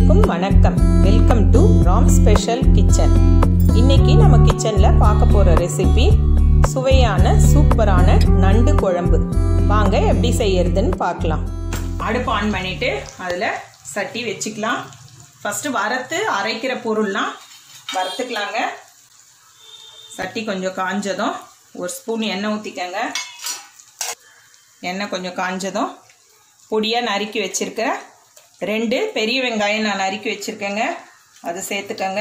அனைவருக்கும் வணக்கம் welcome to Ram special kitchen இன்னைக்கு நம்ம கிச்சனில் பார்க்க போகிற ரெசிபி சுவையான சூப்பரான நண்டு குழம்பு வாங்க எப்படி செய்யறதுன்னு பார்க்கலாம் அடுப்பு ஆன் பண்ணிட்டு அதில் சட்டி வச்சுக்கலாம் ஃபஸ்ட்டு வறுத்து அரைக்கிற பொருள்லாம் வறுத்துக்கலாங்க சட்டி கொஞ்சம் காஞ்சதும் ஒரு ஸ்பூன் எண்ணெய் ஊற்றிக்கங்க எண்ணெய் கொஞ்சம் காஞ்சதும் பொடியாக நறுக்கி வச்சுருக்கேன் ரெண்டு பெரிய வெங்காயம் நான் நறுக்கி வச்சுருக்கேங்க அது சேர்த்துக்கங்க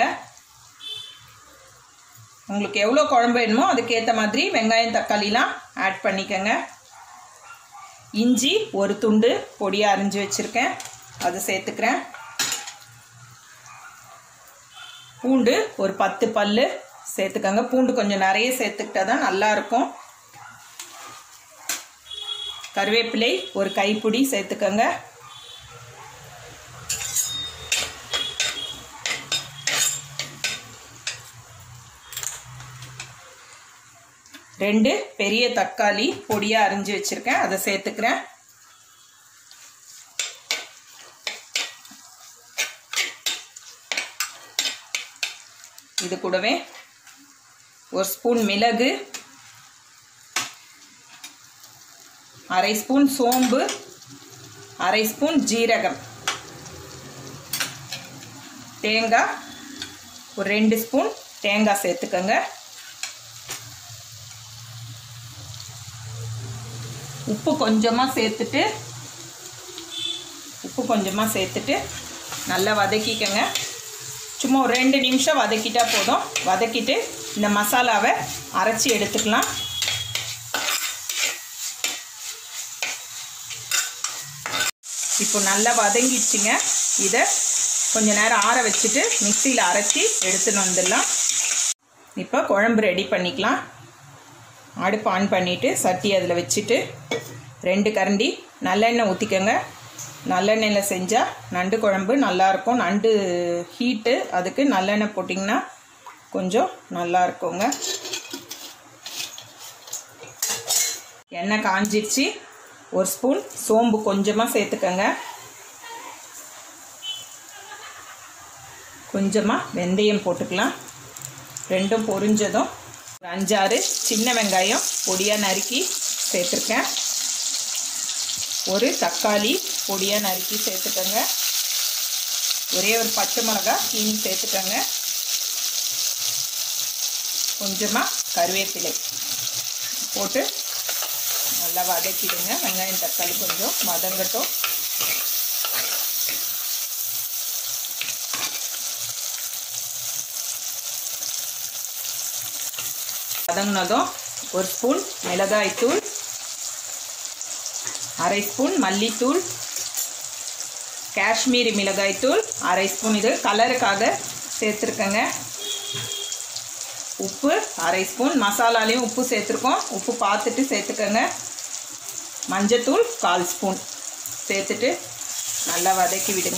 உங்களுக்கு எவ்வளோ குழம்பு வேணுமோ அதுக்கேற்ற மாதிரி வெங்காயம் தக்காளிலாம் ஆட் பண்ணிக்கோங்க இஞ்சி ஒரு துண்டு பொடியாக அரிஞ்சு வச்சுருக்கேன் அது சேர்த்துக்கிறேன் பூண்டு ஒரு பத்து பல் சேர்த்துக்கோங்க பூண்டு கொஞ்சம் நிறைய சேர்த்துக்கிட்டா தான் நல்லாயிருக்கும் கருவேப்பிலை ஒரு கைப்பிடி சேர்த்துக்கோங்க ரெண்டு பெரிய தக்காளி பொடியாக அரிஞ்சு வச்சுருக்கேன் அதை சேர்த்துக்கிறேன் இது கூடவே ஒரு ஸ்பூன் மிளகு அரை ஸ்பூன் சோம்பு அரை ஸ்பூன் ஜீரகம் தேங்காய் ஒரு ரெண்டு ஸ்பூன் தேங்காய் சேர்த்துக்கோங்க உப்பு கொஞ்சமாக சேர்த்துட்டு உப்பு கொஞ்சமாக சேர்த்துட்டு நல்லா வதக்கிக்கங்க சும்மா ஒரு ரெண்டு நிமிஷம் வதக்கிட்டா போதும் வதக்கிட்டு இந்த மசாலாவை அரைச்சி எடுத்துக்கலாம் இப்போ நல்லா வதங்கிடுச்சுங்க இதை கொஞ்ச நேரம் ஆற வச்சுட்டு மிக்சியில் அரைச்சி எடுத்துன்னு வந்துடலாம் இப்போ குழம்பு ரெடி பண்ணிக்கலாம் அடுப்பு ஆன் பண்ணிவிட்டு சட்டி அதில் வச்சுட்டு ரெண்டு கரண்டி நல்லெண்ணெய் ஊற்றிக்கோங்க நல்லெண்ணெயில் செஞ்சால் நண்டு குழம்பு நல்லாயிருக்கும் நண்டு ஹீட்டு அதுக்கு நல்லெண்ணெய் போட்டிங்கன்னா கொஞ்சம் நல்லா இருக்குங்க எண்ணெய் காஞ்சிருச்சு ஒரு ஸ்பூன் சோம்பு கொஞ்சமாக சேர்த்துக்கோங்க கொஞ்சமாக வெந்தயம் போட்டுக்கலாம் ரெண்டும் பொரிஞ்சதும் ஒரு அஞ்சாறு சின்ன வெங்காயம் பொடியாக நறுக்கி சேர்த்துருக்கேன் ஒரு தக்காளி பொடியாக நறுக்கி சேர்த்துக்கோங்க ஒரே ஒரு பச்சை மிளகா கீனி சேர்த்துக்கோங்க கொஞ்சமாக கருவேப்பிலை போட்டு நல்லா வதக்கிடுங்க வெங்காயம் தக்காளி கொஞ்சம் வதங்கட்டும் வதங்கினதும் ஒரு ஸ்பூன் மிளகாய்த்தூள் அரை ஸ்பூன் மல்லித்தூள் காஷ்மீரி மிளகாய்த்தூள் அரை ஸ்பூன் இது கலருக்காக சேர்த்துருக்கேங்க உப்பு அரை ஸ்பூன் மசாலாலையும் உப்பு சேர்த்துருக்கோம் உப்பு பார்த்துட்டு சேர்த்துக்கோங்க மஞ்சத்தூள் கால் ஸ்பூன் சேர்த்துட்டு நல்லா வதக்கி விடுங்க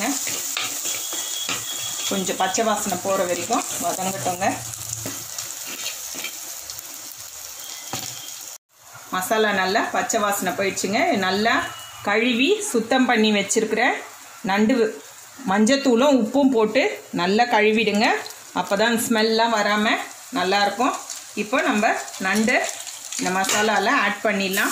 கொஞ்சம் பச்சை வாசனை போகிற வரைக்கும் வதங்கட்டோங்க மசாலா நல்லா பச்சை வாசனை போயிடுச்சுங்க நல்லா கழுவி சுத்தம் பண்ணி வச்சுருக்கிறேன் நண்டு மஞ்சத்தூளும் உப்பும் போட்டு நல்லா கழுவிடுங்க அப்போ தான் ஸ்மெல்லாம் வராமல் நல்லாயிருக்கும் இப்போ நம்ம நண்டை இந்த மசாலாவில் ஆட் பண்ணிடலாம்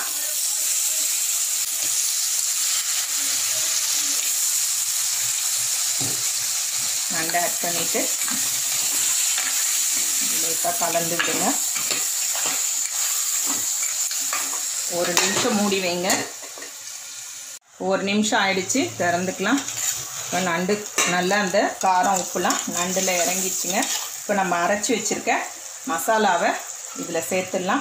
நண்டை ஆட் பண்ணிவிட்டு லேட்டாக கலந்து விடுங்க ஒரு நிமிஷம் மூடி வைங்க ஒரு நிமிஷம் ஆயிடுச்சு திறந்துக்கலாம் இப்போ நண்டு நல்லா அந்த காரம் உப்புலாம் நண்டில் இறங்கிடுச்சுங்க இப்போ நம்ம அரைச்சி வச்சுருக்க மசாலாவை இதில் சேர்த்துடலாம்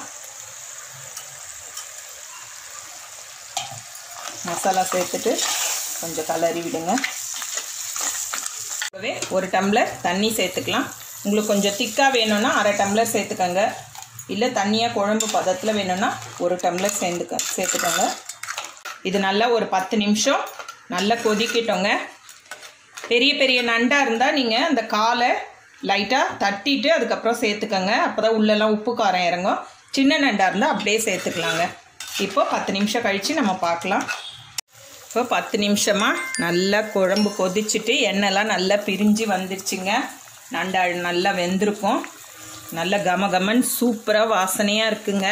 மசாலா சேர்த்துட்டு கொஞ்சம் கலரி விடுங்க இப்போவே ஒரு டம்ளர் தண்ணி சேர்த்துக்கலாம் உங்களுக்கு கொஞ்சம் திக்காக வேணும்னா அரை டம்ளர் சேர்த்துக்கோங்க இல்லை தண்ணியாக குழம்பு பதத்தில் வேணும்னா ஒரு டம்ளர் சேர்ந்துக்க சேர்த்துக்கோங்க இது நல்லா ஒரு பத்து நிமிஷம் நல்லா கொதிக்கிட்டோங்க பெரிய பெரிய நண்டாக இருந்தால் நீங்கள் அந்த காலை லைட்டாக தட்டிட்டு அதுக்கப்புறம் சேர்த்துக்கோங்க அப்போ தான் உள்ளெல்லாம் உப்பு காரம் இறங்கும் சின்ன நண்டாக இருந்தால் அப்படியே சேர்த்துக்கலாங்க இப்போ பத்து நிமிஷம் கழித்து நம்ம பார்க்கலாம் இப்போ பத்து நிமிஷமாக நல்லா குழம்பு கொதிச்சுட்டு எண்ணெய்லாம் நல்லா பிரிஞ்சு வந்துருச்சுங்க நண்டாள் நல்லா வெந்திருக்கும் நல்ல கம கமன் சூப்பராக வாசனையாக இருக்குங்க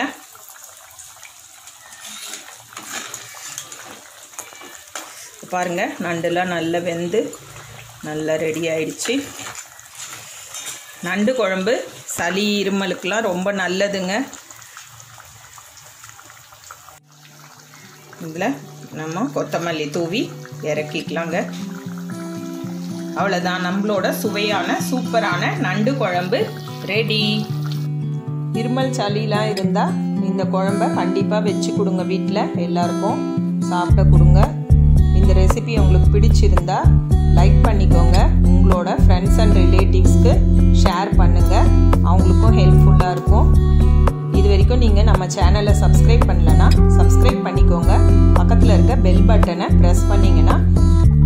பாருங்க நண்டுலாம் நல்லா வெந்து நல்லா ரெடி ஆயிடுச்சு நண்டு குழம்பு சளி இருமலுக்கெலாம் ரொம்ப நல்லதுங்க இதில் நம்ம கொத்தமல்லி தூவி இறக்கிக்கலாங்க அவ்வளோதான் நம்மளோட சுவையான சூப்பரான நண்டு குழம்பு ரெடி இருமல் சளிலாம் இருந்தால் இந்த குழம்ப கண்டிப்பாக வச்சு கொடுங்க வீட்டில் எல்லாருக்கும் சாப்பிட கொடுங்க இந்த ரெசிபி உங்களுக்கு பிடிச்சிருந்தா லைக் பண்ணிக்கோங்க உங்களோட ஃப்ரெண்ட்ஸ் அண்ட் ரிலேட்டிவ்ஸ்க்கு ஷேர் பண்ணுங்கள் அவங்களுக்கும் ஹெல்ப்ஃபுல்லாக இருக்கும் இது வரைக்கும் நீங்கள் நம்ம சேனலை சப்ஸ்கிரைப் பண்ணலன்னா சப்ஸ்கிரைப் பண்ணிக்கோங்க பக்கத்தில் இருக்க பெல் பட்டனை ப்ரெஸ் பண்ணிங்கன்னா